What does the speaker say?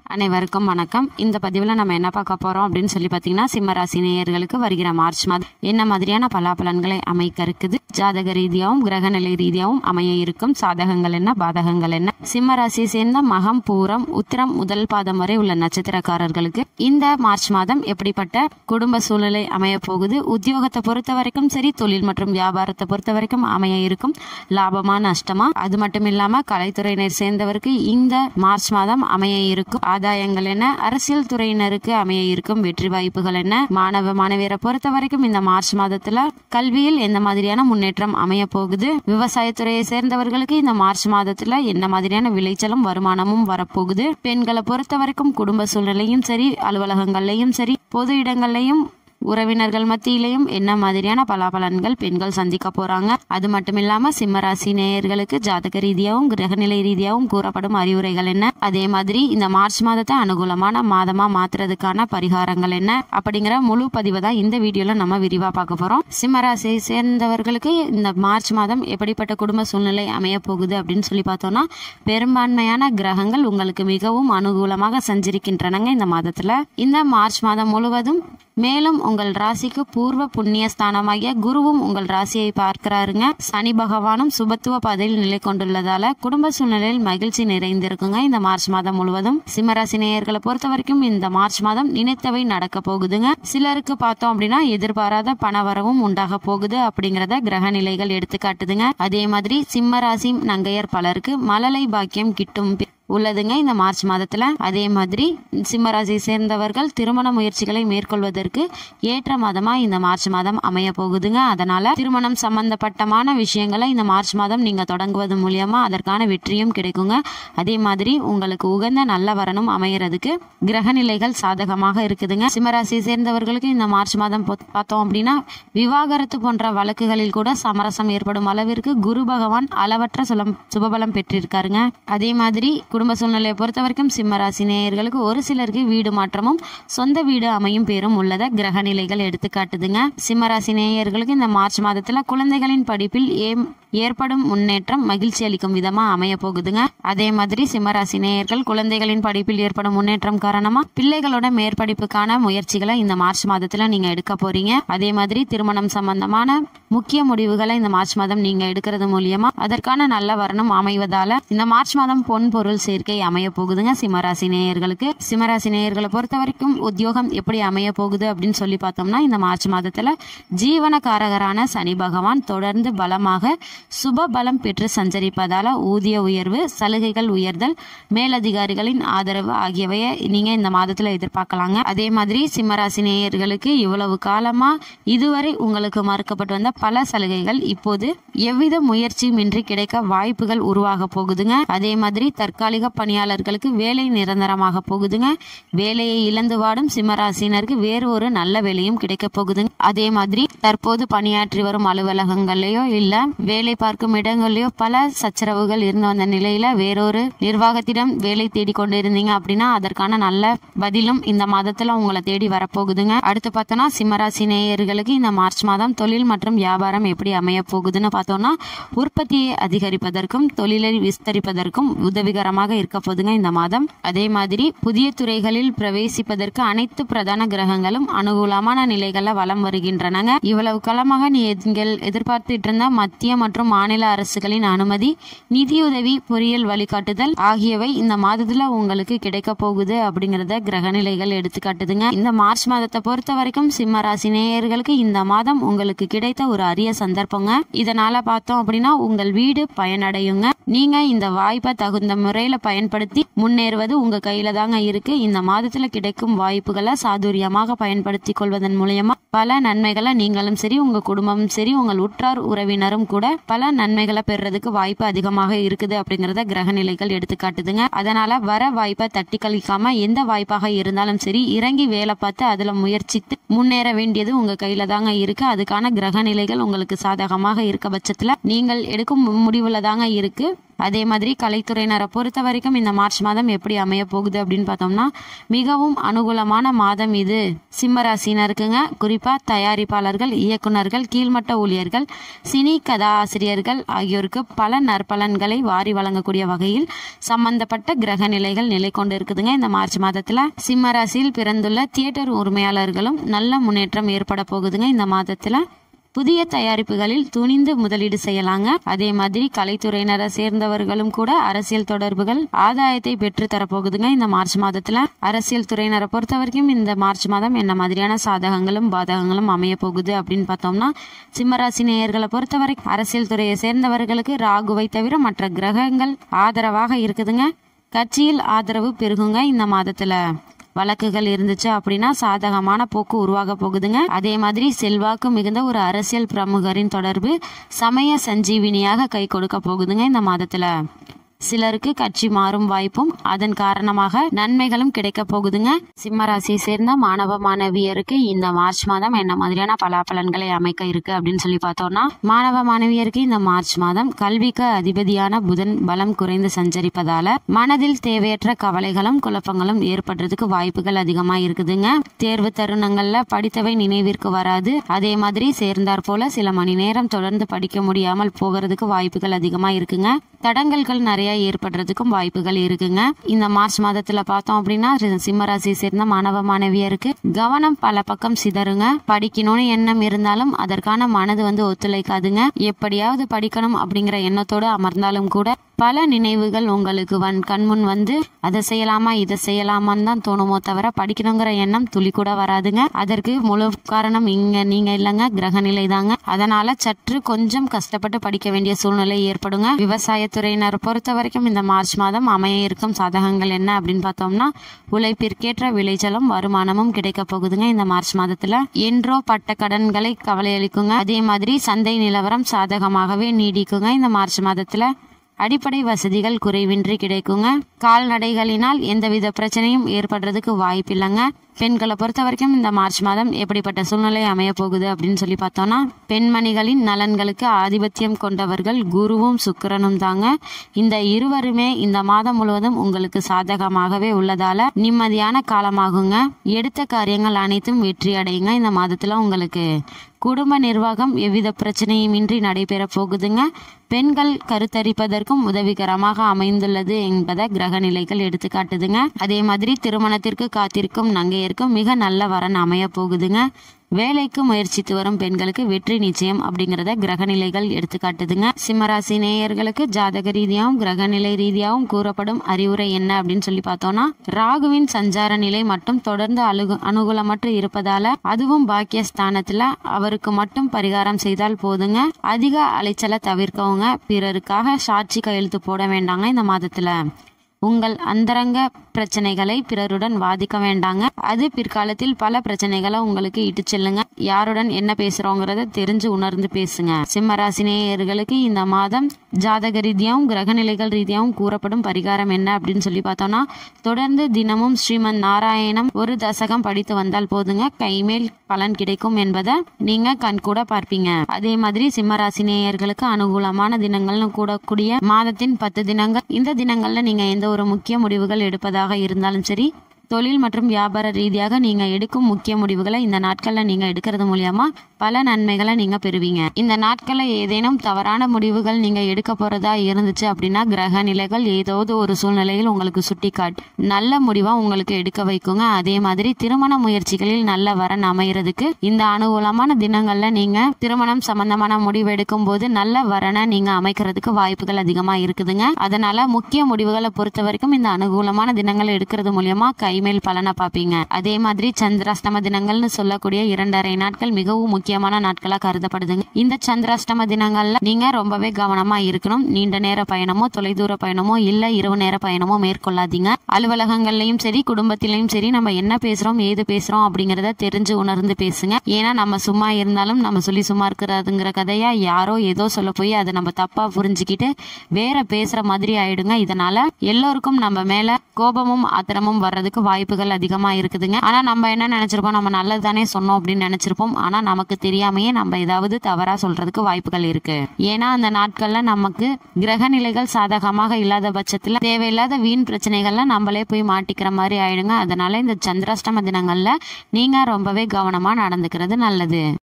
அனைவருக்கும் வணக்கம் இந்த பதிவில் நம்ம என்ன பார்க்க போகிறோம் அப்படின்னு சொல்லி பார்த்தீங்கன்னா சிம்மராசி நேயர்களுக்கு வருகிற மார்ச் மாதம் என்ன மாதிரியான பலாபலன்களை அமைக்க இருக்குது ஜாதக ரீதியாகவும் கிரகநிலை ரீதியாகவும் அமைய இருக்கும் சாதகங்கள் என்ன பாதகங்கள் என்ன சிம்மராசியை சேர்ந்த மகம் பூரம் உத்திரம் முதல் பாதம் வரை உள்ள நட்சத்திரக்காரர்களுக்கு இந்த மார்ச் மாதம் எப்படிப்பட்ட குடும்ப சூழ்நிலை அமைய போகுது உத்தியோகத்தை பொறுத்த வரைக்கும் சரி தொழில் மற்றும் வியாபாரத்தை பொறுத்த வரைக்கும் அமைய இருக்கும் லாபமா நஷ்டமா அது மட்டும் இல்லாம கலைத்துறையினர் சேர்ந்தவருக்கு இந்த மார்ச் மாதம் அமைய இருக்கும் ஆதாயங்கள் என்ன அரசியல் துறையினருக்கு அமைய இருக்கும் வெற்றி வாய்ப்புகள் என்ன மாணவ மாணவியரை பொறுத்த வரைக்கும் இந்த மார்ச் மாதத்துல கல்வியில் எந்த மாதிரியான முன்னேற்றம் அமைய போகுது விவசாயத்துறையை சேர்ந்தவர்களுக்கு இந்த மார்ச் மாதத்துல என்ன மாதிரியான விளைச்சலும் வருமானமும் வரப்போகுது பெண்களை பொறுத்த வரைக்கும் குடும்ப சூழ்நிலையும் சரி அலுவலகங்கள்லயும் சரி பொது இடங்கள்லயும் உறவினர்கள் மத்தியிலையும் என்ன மாதிரியான பலாபலன்கள் பெண்கள் சந்திக்க போறாங்க அது மட்டும் இல்லாம சிம்மராசி நேயர்களுக்கு ஜாதக ரீதியாகவும் கிரகநிலை ரீதியாகவும் கூறப்படும் அறிவுரைகள் என்ன அதே மாதிரி இந்த மார்ச் மாதத்தை அனுகூலமான மாதமா மாத்துறதுக்கான பரிகாரங்கள் என்ன அப்படிங்கிற முழு பதிவை தான் இந்த வீடியோல நம்ம விரிவா பார்க்க போறோம் சிம்மராசியை சேர்ந்தவர்களுக்கு இந்த மார்ச் மாதம் எப்படிப்பட்ட குடும்ப சூழ்நிலை அமைய போகுது அப்படின்னு சொல்லி பார்த்தோம்னா பெரும்பான்மையான கிரகங்கள் உங்களுக்கு மிகவும் அனுகூலமாக சஞ்சரிக்கின்றனங்க இந்த மாதத்துல இந்த மார்ச் மாதம் முழுவதும் மேலும் உங்கள் ராசிக்கு பூர்வ புண்ணிய ஸ்தானமாகிய குருவும் உங்கள் ராசியை பார்க்கிறாருங்க சனி பகவானும் சுபத்துவ பாதையில் நிலை கொண்டுள்ளதால குடும்ப சூழ்நிலையில் மகிழ்ச்சி நிறைந்திருக்குங்க இந்த மார்ச் மாதம் முழுவதும் சிம்மராசி நேயர்களை பொறுத்த வரைக்கும் இந்த மார்ச் மாதம் நினைத்தவை நடக்க போகுதுங்க சிலருக்கு பார்த்தோம் அப்படின்னா எதிர்பாராத பண வரவும் உண்டாக போகுது அப்படிங்கறத கிரக நிலைகள் எடுத்து காட்டுதுங்க அதே மாதிரி சிம்ம ராசி நங்கையர் பலருக்கு மழலை பாக்கியம் கிட்டும் உள்ளதுங்க இந்த மார்ச் மாதத்துல அதே மாதிரி சிம்மராசியை சேர்ந்தவர்கள் திருமண முயற்சிகளை மேற்கொள்வதற்கு ஏற்ற மாதமா இந்த மார்ச் மாதம் அமைய போகுதுங்க அதனால திருமணம் சம்பந்தப்பட்டமான விஷயங்களை இந்த மார்ச் மாதம் நீங்க தொடங்குவது மூலியமா அதற்கான வெற்றியும் கிடைக்குங்க அதே மாதிரி உங்களுக்கு உகந்த நல்ல வரனும் அமையறதுக்கு கிரக நிலைகள் சாதகமாக இருக்குதுங்க சிம்மராசியை சேர்ந்தவர்களுக்கு இந்த மார்ச் மாதம் பொ- பார்த்தோம் அப்படின்னா விவாகரத்து போன்ற வழக்குகளில் கூட சமரசம் ஏற்படும் அளவிற்கு குரு பகவான் அளவற்ற சுலம் சுபபலம் பெற்றிருக்காருங்க அதே மாதிரி குடும்ப சூழ்நிலையை பொறுத்த வரைக்கும் சிம்மராசி நேயர்களுக்கு ஒரு சிலருக்கு வீடு மாற்றமும் சொந்த வீடு அமையும் பேரும் உள்ளத கிரக நிலைகள் எடுத்து காட்டுதுங்க சிம்மராசி நேயர்களுக்கு இந்த மார்ச் மாதத்துல குழந்தைகளின் படிப்பில் ஏம் ஏற்படும் முன்னேற்றம் மகிழ்ச்சி அளிக்கும் விதமா அமைய போகுதுங்க அதே மாதிரி சிம்மராசி நேயர்கள் குழந்தைகளின் படிப்பில் ஏற்படும் முன்னேற்றம் காரணமா பிள்ளைகளோட மேற்படிப்புக்கான முயற்சிகளை இந்த மார்ச் மாதத்துல நீங்க எடுக்க போறீங்க அதே மாதிரி திருமணம் சம்பந்தமான முக்கிய முடிவுகளை இந்த மார்ச் மாதம் நீங்க எடுக்கிறது மூலியமா அதற்கான நல்ல வரணும் அமைவதால இந்த மார்ச் மாதம் பொன் பொருள் சேர்க்கை அமைய போகுதுங்க சிம்மராசி நேயர்களுக்கு சிம்மராசி நேயர்களை பொறுத்த வரைக்கும் உத்தியோகம் எப்படி அமைய போகுது அப்படின்னு சொல்லி பார்த்தோம்னா இந்த மார்ச் மாதத்துல ஜீவனகாரகரான சனி பகவான் தொடர்ந்து பலமாக சுப பலம் பெற்று சஞ்சரிப்பதால ஊதிய உயர்வு சலுகைகள் உயர்தல் மேலதிகாரிகளின் ஆதரவு ஆகியவையை நீங்க இந்த மாதத்துல எதிர்பார்க்கலாங்க அதே மாதிரி சிம்மராசி நேயர்களுக்கு இவ்வளவு காலமா இதுவரை உங்களுக்கு மறுக்கப்பட்டு வந்த பல சலுகைகள் இப்போது எவ்வித முயற்சியுமின்றி கிடைக்க வாய்ப்புகள் உருவாக போகுதுங்க அதே மாதிரி தற்காலிக பணியாளர்களுக்கு வேலை நிரந்தரமாக போகுதுங்க வேலையை இழந்து வாடும் சிம்மராசினருக்கு வேறு ஒரு நல்ல வேலையும் கிடைக்க போகுதுங்க அதே மாதிரி தற்போது பணியாற்றி வரும் அலுவலகங்கள்லயோ இல்ல வேலை பார்க்கும் இடங்கள்லயோ பல சச்சரவுகள் இருந்து வந்த நிலையில வேறொரு நிர்வாகத்திடம் வேலை தேடி கொண்டு இருந்தீங்க அப்படின்னா அதற்கான நல்ல பதிலும் இந்த மாதத்துல உங்களை தேடி வரப்போகுதுங்க அடுத்து பார்த்தோம்னா சிம்மராசி நேயர்களுக்கு இந்த மார்ச் மாதம் தொழில் மற்றும் வியாபாரம் எப்படி அமைய போகுதுன்னு பார்த்தோம்னா உற்பத்தியை அதிகரிப்பதற்கும் தொழிலை விஸ்தரிப்பதற்கும் உதவிகரமாக இருக்க போகுதுங்க இந்த மாதம் அதே மாதிரி புதிய துறைகளில் பிரவேசிப்பதற்கு அனைத்து பிரதான கிரகங்களும் அனுகூலமான நிலைகள்ல வலம் வருகின்றனங்க இவ்வளவு காலமாக நீங்கள் எதிர்பார்த்துட்டு இருந்த மத்திய மற்றும் மாநில அரசுகளின் அனுமதி நிதியுதவி பொறியியல் வழிகாட்டுதல் ஆகியவை இந்த மாதத்துல உங்களுக்கு கிடைக்க போகுது அப்படிங்கறத கிரகநிலைகள் எடுத்து காட்டுதுங்க இந்த மார்ச் மாதத்தை பொறுத்த வரைக்கும் சிம்ம ராசி நேயர்களுக்கு இந்த மாதம் உங்களுக்கு கிடைத்த ஒரு அரிய சந்தர்ப்பங்க இதனால பார்த்தோம் அப்படின்னா உங்கள் வீடு பயனடையுங்க நீங்க இந்த வாய்ப்பை தகுந்த முறையில பயன்படுத்தி முன்னேறுவது உங்க கையில தாங்க இருக்கு இந்த மாதத்துல கிடைக்கும் வாய்ப்புகளை சாதுரியமாக பயன்படுத்தி கொள்வதன் மூலியமா பல நன்மைகளை நீங்களும் சரி உங்க குடும்பமும் சரி உங்கள் உற்றார் உறவினரும் கூட பல நன்மைகளை பெறுறதுக்கு வாய்ப்பு அதிகமாக இருக்குது அப்படிங்கறத கிரக நிலைகள் எடுத்து காட்டுதுங்க அதனால வர வாய்ப்பை தட்டி கழிக்காம எந்த வாய்ப்பாக இருந்தாலும் சரி இறங்கி வேலை பார்த்து அதுல முயற்சித்து முன்னேற வேண்டியது உங்க கையில தாங்க இருக்கு அதுக்கான கிரக நிலைகள் உங்களுக்கு சாதகமாக இருக்க பட்சத்துல நீங்கள் எடுக்கும் முடிவுல தாங்க இருக்கு அதே மாதிரி கலைத்துறையினரை பொறுத்த வரைக்கும் இந்த மார்ச் மாதம் எப்படி அமைய போகுது அப்படின்னு பார்த்தோம்னா மிகவும் அனுகூலமான மாதம் இது சிம்ம ராசினருக்குங்க குறிப்பா தயாரிப்பாளர்கள் இயக்குனர்கள் கீழ்மட்ட ஊழியர்கள் சினி கதா ஆசிரியர்கள் ஆகியோருக்கு பல நற்பலன்களை வாரி வழங்கக்கூடிய வகையில் சம்பந்தப்பட்ட கிரக நிலைகள் நிலை கொண்டு இருக்குதுங்க இந்த மார்ச் மாதத்துல சிம்ம ராசியில் பிறந்துள்ள தியேட்டர் உரிமையாளர்களும் நல்ல முன்னேற்றம் ஏற்பட போகுதுங்க இந்த மாதத்துல புதிய தயாரிப்புகளில் துணிந்து முதலீடு செய்யலாங்க அதே மாதிரி கலைத்துறையினரை சேர்ந்தவர்களும் கூட அரசியல் தொடர்புகள் ஆதாயத்தை பெற்று தரப்போகுதுங்க இந்த மார்ச் மாதத்துல அரசியல் துறையினரை பொறுத்த வரைக்கும் இந்த மார்ச் மாதம் என்ன மாதிரியான சாதகங்களும் பாதகங்களும் அமைய போகுது அப்படின்னு பார்த்தோம்னா சிம்மராசி நேயர்களை பொறுத்த வரைக்கும் அரசியல் துறையை சேர்ந்தவர்களுக்கு ராகுவை தவிர மற்ற கிரகங்கள் ஆதரவாக இருக்குதுங்க கட்சியில் ஆதரவு பெருகுங்க இந்த மாதத்துல வழக்குகள் இருந்துச்சு அப்படின்னா சாதகமான போக்கு உருவாக போகுதுங்க அதே மாதிரி செல்வாக்கு மிகுந்த ஒரு அரசியல் பிரமுகரின் தொடர்பு சமய சஞ்சீவினியாக கை கொடுக்க போகுதுங்க இந்த மாதத்துல சிலருக்கு கட்சி மாறும் வாய்ப்பும் அதன் காரணமாக நன்மைகளும் கிடைக்க போகுதுங்க சிம்ம ராசியை சேர்ந்த மாணவ மாணவியருக்கு இந்த மார்ச் மாதம் என்ன மாதிரியான பலாபலன்களை அமைக்க இருக்கு அப்படின்னு சொல்லி பார்த்தோம்னா மாணவ மாணவியருக்கு இந்த மார்ச் மாதம் கல்விக்கு அதிபதியான புதன் பலம் குறைந்து சஞ்சரிப்பதால மனதில் தேவையற்ற கவலைகளும் குழப்பங்களும் ஏற்படுறதுக்கு வாய்ப்புகள் அதிகமா இருக்குதுங்க தேர்வு தருணங்கள்ல படித்தவை நினைவிற்கு வராது அதே மாதிரி சேர்ந்தார் போல சில மணி நேரம் தொடர்ந்து படிக்க முடியாமல் போகிறதுக்கு வாய்ப்புகள் அதிகமா இருக்குங்க தடங்கல்கள் நிறைய ஏற்படுறதுக்கும் வாய்ப்புகள் இருக்குங்க இந்த மார்ச் மாதத்துல பார்த்தோம் அப்படின்னா சிம்ம ராசியை சேர்ந்த மாணவ மாணவியருக்கு கவனம் பல பக்கம் சிதறுங்க படிக்கணும்னு எண்ணம் இருந்தாலும் அதற்கான மனது வந்து ஒத்துழைக்காதுங்க எப்படியாவது படிக்கணும் அப்படிங்கிற எண்ணத்தோடு அமர்ந்தாலும் கூட பல நினைவுகள் உங்களுக்கு வன் கண்முன் வந்து அதை செய்யலாமா இதை செய்யலாமான்னு தான் தோணுமோ தவிர படிக்கணுங்கிற எண்ணம் துளி கூட வராதுங்க அதற்கு முழு காரணம் இங்க நீங்க இல்லைங்க கிரகநிலை தாங்க அதனால சற்று கொஞ்சம் கஷ்டப்பட்டு படிக்க வேண்டிய சூழ்நிலை ஏற்படுங்க விவசாயத்துறையினர் பொறுத்த வரைக்கும் இந்த மார்ச் மாதம் அமைய இருக்கும் சாதகங்கள் என்ன அப்படின்னு பார்த்தோம்னா உழைப்பிற்கேற்ற விளைச்சலும் வருமானமும் கிடைக்க போகுதுங்க இந்த மார்ச் மாதத்துல என்றோ பட்ட கடன்களை கவலை அளிக்குங்க அதே மாதிரி சந்தை நிலவரம் சாதகமாகவே நீடிக்குங்க இந்த மார்ச் மாதத்துல அடிப்படை வசதிகள் குறைவின்றி கிடைக்குங்க கால்நடைகளினால் எந்தவித பிரச்சனையும் ஏற்படுறதுக்கு வாய்ப்பில்லைங்க பெண்களை பொறுத்த வரைக்கும் இந்த மார்ச் மாதம் எப்படிப்பட்ட சூழ்நிலை அமைய போகுது அப்படின்னு சொல்லி பார்த்தோம்னா பெண்மணிகளின் நலன்களுக்கு ஆதிபத்தியம் கொண்டவர்கள் குருவும் சுக்கிரனும் தாங்க இந்த இருவருமே இந்த மாதம் முழுவதும் உங்களுக்கு சாதகமாகவே உள்ளதால நிம்மதியான காலமாகுங்க எடுத்த காரியங்கள் அனைத்தும் வெற்றி அடையுங்க இந்த மாதத்துல உங்களுக்கு குடும்ப நிர்வாகம் எவ்வித பிரச்சனையுமின்றி நடைபெற போகுதுங்க பெண்கள் கருத்தரிப்பதற்கும் உதவிகரமாக அமைந்துள்ளது என்பதை கிரக நிலைகள் எடுத்துக்காட்டுதுங்க அதே மாதிரி திருமணத்திற்கு காத்திருக்கும் நங்கையருக்கும் மிக நல்ல வரன் அமைய போகுதுங்க வேலைக்கு முயற்சித்து வரும் பெண்களுக்கு வெற்றி நிச்சயம் அப்படிங்கறத கிரகநிலைகள் எடுத்துக்காட்டுதுங்க சிம்மராசி நேயர்களுக்கு ஜாதக ரீதியாகவும் கிரகநிலை ரீதியாகவும் கூறப்படும் அறிவுரை என்ன அப்படின்னு சொல்லி பார்த்தோம்னா ராகுவின் சஞ்சார நிலை மட்டும் தொடர்ந்து அழுகு அனுகூலமற்று இருப்பதால அதுவும் பாக்கியஸ்தானத்துல அவருக்கு மட்டும் பரிகாரம் செய்தால் போதுங்க அதிக அலைச்சலை தவிர்க்கவுங்க பிறருக்காக சாட்சி கையெழுத்து போட வேண்டாங்க இந்த மாதத்துல உங்கள் அந்தரங்க பிரச்சனைகளை பிறருடன் வாதிக்க வேண்டாங்க அது பிற்காலத்தில் பல பிரச்சனைகளை உங்களுக்கு இட்டு செல்லுங்க யாருடன் என்ன பேசுறோங்கிறத தெரிஞ்சு உணர்ந்து பேசுங்க சிம்மராசினேயர்களுக்கு இந்த மாதம் ஜாதக ரீதியாகவும் கிரகநிலைகள் ரீதியாகவும் கூறப்படும் பரிகாரம் என்ன அப்படின்னு சொல்லி பார்த்தோம்னா தொடர்ந்து தினமும் ஸ்ரீமன் நாராயணம் ஒரு தசகம் படித்து வந்தால் போதுங்க கைமேல் பலன் கிடைக்கும் என்பதை நீங்க கண் கூட பார்ப்பீங்க அதே மாதிரி சிம்மராசினேயர்களுக்கு அனுகூலமான தினங்கள்னு கூடக்கூடிய மாதத்தின் பத்து தினங்கள் இந்த தினங்கள்ல நீங்க எந்த ஒரு முக்கிய முடிவுகள் எடுப்பதாக இருந்தாலும் சரி தொழில் மற்றும் வியாபார ரீதியாக நீங்க எடுக்கும் முக்கிய முடிவுகளை இந்த நாட்கள்ல நீங்க எடுக்கிறது மூலியமா பல நன்மைகளை நீங்க பெறுவீங்க இந்த நாட்கள்ல ஏதேனும் தவறான முடிவுகள் நீங்க எடுக்க போறதா இருந்துச்சு அப்படின்னா கிரக நிலைகள் ஏதாவது ஒரு சூழ்நிலையில் உங்களுக்கு சுட்டி காட்டு நல்ல முடிவா உங்களுக்கு எடுக்க வைக்குங்க அதே மாதிரி திருமண முயற்சிகளில் நல்ல வரன் அமையறதுக்கு இந்த அனுகூலமான தினங்கள்ல நீங்க திருமணம் சம்பந்தமான முடிவு எடுக்கும் போது நல்ல வரனை நீங்க அமைக்கிறதுக்கு வாய்ப்புகள் அதிகமா இருக்குதுங்க அதனால முக்கிய முடிவுகளை பொறுத்த வரைக்கும் இந்த அனுகூலமான தினங்களை எடுக்கிறது மூலியமா கைமேல் பலனை பார்ப்பீங்க அதே மாதிரி சந்திராஷ்டம தினங்கள்னு சொல்லக்கூடிய இரண்டரை நாட்கள் மிகவும் முக்கியமான நாட்களா கருதப்படுதுங்க இந்த சந்திராஷ்டம தினங்கள்ல நீங்க ரொம்பவே கவனமா இருக்கணும் நீண்ட நேர பயணமோ தொலைதூர பயணமோ இல்ல இரவு நேர பயணமோ மேற்கொள்ளாதீங்க அலுவலகங்கள்லயும் சரி குடும்பத்திலையும் சரி நம்ம என்ன பேசுறோம் ஏது பேசுறோம் அப்படிங்கறத தெரிஞ்சு உணர்ந்து பேசுங்க ஏன்னா நம்ம சும்மா இருந்தாலும் நம்ம சொல்லி சும்மா இருக்கிறதுங்கிற கதையா யாரோ ஏதோ சொல்ல போய் அதை நம்ம தப்பா புரிஞ்சுக்கிட்டு வேற பேசுற மாதிரி ஆயிடுங்க இதனால எல்லோருக்கும் நம்ம மேல கோபமும் ஆத்திரமும் வர்றதுக்கு வாய்ப்புகள் அதிகமா இருக்குதுங்க ஆனா நம்ம என்ன நினைச்சிருப்போம் நம்ம நல்லது தானே சொன்னோம் அப்படின்னு நினைச்சிருப்போம் ஆனா நமக்கு தெரியாமையே நம்ம ஏதாவது தவறா சொல்றதுக்கு வாய்ப்புகள் இருக்கு ஏன்னா அந்த நாட்கள்ல நமக்கு கிரக நிலைகள் சாதகமாக இல்லாத பட்சத்துல தேவையில்லாத வீண் பிரச்சனைகள்ல நம்மளே போய் மாட்டிக்கிற மாதிரி ஆயிடுங்க அதனால இந்த சந்திராஷ்டம தினங்கள்ல நீங்க ரொம்பவே கவனமா நடந்துக்கிறது நல்லது